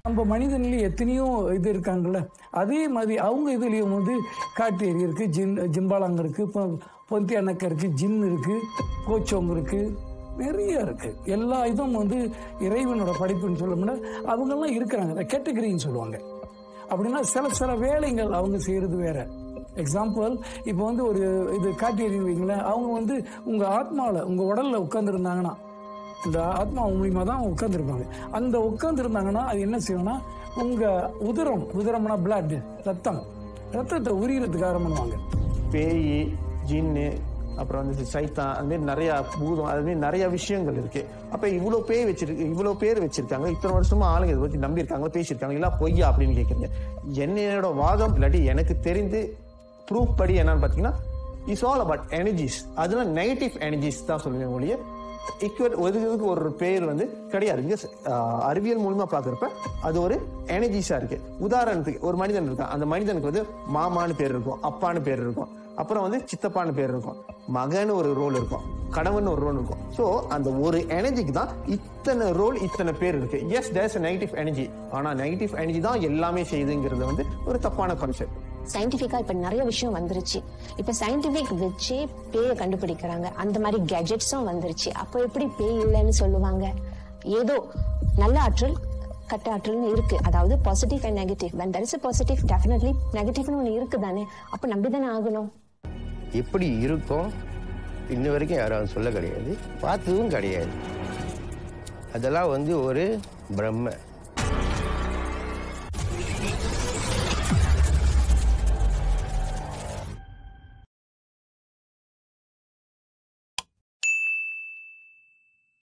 நம்ம மனிதன்லேயே எத்தனையோ இது இருக்காங்கல்ல அதே மாதிரி அவங்க இதுலேயும் வந்து காட்டேரி இருக்குது ஜின் ஜிம்பாலாங்க இருக்குது இப்போ பொந்தி அணக்க இருக்குது ஜின் இருக்குது போச்சோங்க இருக்குது நிறைய இருக்குது எல்லா இதுவும் வந்து இறைவனோட படைப்புன்னு சொல்ல முடியாது அவங்கெல்லாம் இருக்கிறாங்க கேட்டகரின்னு சொல்லுவாங்க அப்படின்னா சில சில வேலைகள் அவங்க செய்கிறது வேற எக்ஸாம்பிள் இப்போ வந்து ஒரு இது காட்டேரி வைங்களேன் அவங்க வந்து உங்கள் ஆத்மாவில் உங்கள் உடலில் உட்காந்துருந்தாங்கன்னா இந்த ஆத்மா மூலியமாக தான் உட்காந்துருப்பாங்க அந்த உட்காந்துருந்தாங்கன்னா அது என்ன செய்யும்னா உங்கள் உதிரம் உதிரம்னா பிளட் ரத்தம் ரத்தத்தை உரியறதுக்கு ஆரம்பம் பண்ணுவாங்க பேய் ஜின்னு அப்புறம் வந்து சைத்தான் அது மாதிரி நிறைய பூதம் அது மாதிரி நிறைய விஷயங்கள் இருக்கு அப்ப இவ்வளவு பேர் வச்சிருக்கு இவ்வளவு பேர் வச்சிருக்காங்க இத்தனை வருஷமா ஆளுங்க இதை பத்தி நம்பி இருக்காங்க பேசியிருக்காங்க இல்ல பொய்யா அப்படின்னு கேக்குறீங்க என்னோட வாதம் இல்லாட்டி எனக்கு தெரிந்து ப்ரூஃப் படி என்னன்னு பாத்தீங்கன்னா இஸ் ஆல் அபவுட் எனர்ஜிஸ் அதெல்லாம் நெகட்டிவ் எனர்ஜிஸ் தான் சொல்லுவேன் ஒழிய ஈக்குவல் ஒரு இதுக்கு ஒரு பேர் வந்து கிடையாது இங்க ஆஹ், அறிவியல் மூலமா பாக்குறப்ப அது ஒரு எனர்ஜிஸா இருக்கு உதாரணத்துக்கு ஒரு மனிதன் இருக்கான் அந்த மனிதனுக்கு வந்து மாமான்னு பேர் இருக்கும் அப்பான்னு பேர் இருக்கும் அப்புறம் வந்து சித்தப்பான்னு பேர் இருக்கும் மகன் ஒரு ரோல் இருக்கும் கணவன் ஒரு ரோல் இருக்கும் ஸோ அந்த ஒரு எனர்ஜிக்கு தான் இத்தனை ரோல் இத்தனை பேர் இருக்கு எஸ் தேர்ஸ் நெகட்டிவ் எனர்ஜி ஆனா நெகட்டிவ் எனர்ஜி தான் எல்லாமே செய்யுதுங்கிறது வந்து ஒரு தப்பான கான்செப்ட் சயின்டிஃபிக்கா இப்ப நிறைய விஷயம் வந்துருச்சு இப்ப சயின்டிபிக் வச்சே பேயை கண்டுபிடிக்கிறாங்க அந்த மாதிரி கேஜெட்ஸும் வந்துருச்சு அப்போ எப்படி பேய் இல்லைன்னு சொல்லுவாங்க ஏதோ நல்ல ஆற்றல் கட்ட ஆற்றல்னு இருக்கு அதாவது positive and negative when there is a positive definitely நெகட்டிவ்னு ஒன்று இருக்கு தானே அப்ப நம்பிதானே ஆகணும் எப்படி இருக்கும் இன்ன வரைக்கும் யாரும் சொல்ல கிடையாது பார்த்ததும் கிடையாது அதெல்லாம் வந்து ஒரு பிரம்ம